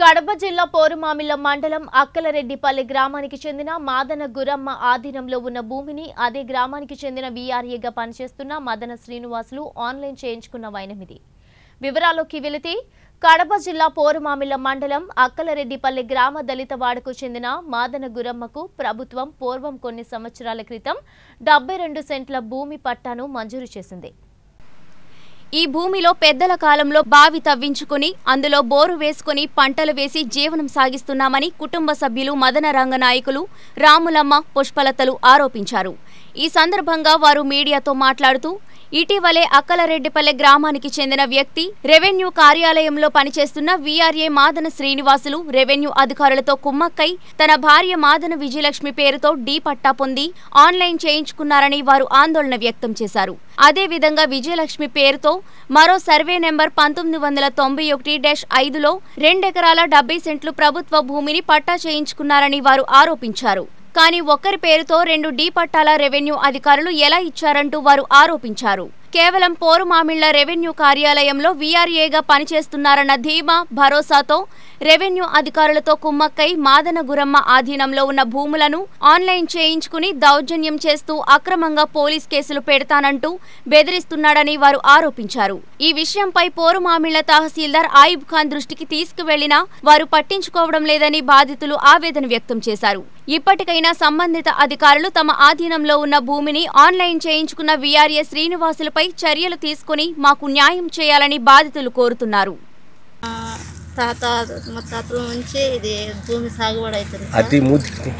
కడప జిల్లా పోరుమామిళ్ల మండలం అక్కలరెడ్డిపల్లి గ్రామానికి చెందిన మాదన గురమ్మ ఆధీనంలో ఉన్న భూమిని అదే గ్రామానికి చెందిన వీఆర్ఏగా పనిచేస్తున్న మదన శ్రీనివాసులు ఆన్లైన్ చేయించుకున్న వైనమిది వివరాల్లోకి వెళితే కడప జిల్లా పోరుమామిళ్ల మండలం అక్కలరెడ్డిపల్లి గ్రామ దళిత వాడకు చెందిన మాదన గురమ్మకు ప్రభుత్వం పూర్వం కొన్ని సంవత్సరాల క్రితం డెబ్బై రెండు సెంట్ల భూమి పట్టాను మంజూరు చేసింది ఈ భూమిలో పెద్దల కాలంలో బావి తవ్వించుకుని అందులో బోరు వేసుకుని పంటలు వేసి జీవనం సాగిస్తున్నామని కుటుంబ సభ్యులు మదన రంగ నాయకులు రాములమ్మ పుష్పలతలు ఆరోపించారు ఈ సందర్భంగా వారు మీడియాతో మాట్లాడుతూ ఇటీవలే అక్కలరెడ్డిపల్లె గ్రామానికి చెందిన వ్యక్తి రెవెన్యూ కార్యాలయంలో పనిచేస్తున్న వీఆర్ఏ మాదన శ్రీనివాసులు రెవెన్యూ అధికారులతో కుమ్మక్కై తన భార్య మాదన విజయలక్ష్మి పేరుతో డీ పట్టా పొంది ఆన్లైన్ చేయించుకున్నారని వారు ఆందోళన వ్యక్తం చేశారు అదేవిధంగా విజయలక్ష్మి పేరుతో మరో సర్వే నెంబర్ పంతొమ్మిది వందల తొంభై ఒకటి డాష్ ఐదులో రెండెకరాల డెబ్బై సెంట్లు ప్రభుత్వ భూమిని పట్టా చేయించుకున్నారని వారు ఆరోపించారు కానీ ఒక్కరి పేరుతో రెండు డీ పట్టాల రెవెన్యూ అధికారులు ఎలా ఇచ్చారంటూ వారు ఆరోపించారు కేవలం పోరుమామిళ్ల రెవెన్యూ కార్యాలయంలో వీఆర్ఏగా పనిచేస్తున్నారన్న ధీమా భరోసాతో రెవెన్యూ అధికారులతో కుమ్మక్కై మాదన గురమ్మ ఆధీనంలో ఉన్న భూములను ఆన్లైన్ చేయించుకుని దౌర్జన్యం చేస్తూ అక్రమంగా పోలీస్ కేసులు పెడతానంటూ బెదిరిస్తున్నాడని వారు ఆరోపించారు ఈ విషయంపై పోరుమామిళ్ల తహసీల్దార్ ఆయిబ్ ఖాన్ దృష్టికి తీసుకువెళ్లినా వారు పట్టించుకోవడం లేదని బాధితులు ఆవేదన వ్యక్తం చేశారు ఇప్పటికైనా సంబంధిత అధికారులు తమ ఆధీనంలో ఉన్న భూమిని ఆన్లైన్ చేయించుకున్న వీఆర్ఏ శ్రీనివాసులపై చర్యలు తీసుకుని మాకు న్యాయం చేయాలని బాధితులు కోరుతున్నారు ఆ, తాత మా తాతల నుంచి ఇది భూమి సాగుబడి అవుతుంది సార్. అతి మూతి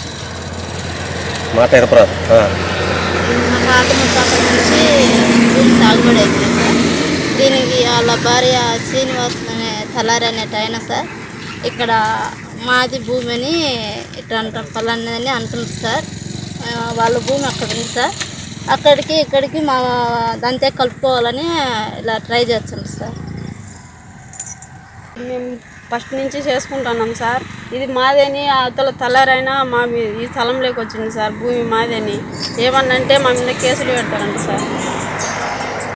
మాట ఎరపరాదు ఆ. మా తాత ముత్తాతల నుంచి భూమి సాగుబడి అవుతుంది సార్ దీనికి వాళ్ళ భార్య శ్రీనివాస్ అనే తలారి అనేట ఆయన సార్ ఇక్కడ మాది భూమి అని ఇట్లా అంటాం పలానని అంటున్నారు సార్ ఆ, వాళ్ళ భూమి అక్కడ ఉంది సార్ అక్కడికి ఇక్కడికి మా దంతే కలుపుకోవాలని ఇలా ట్రై చేస్తుంది సార్ మేము ఫస్ట్ నుంచి చేసుకుంటున్నాం సార్ ఇది మాదేని అవతల తలారైనా మా మీ- ఈ స్థలంలోకి వచ్చింది సార్ భూమి మాదేని ఏమన్నంటే మా మీద కేసులు పెడతారంట సార్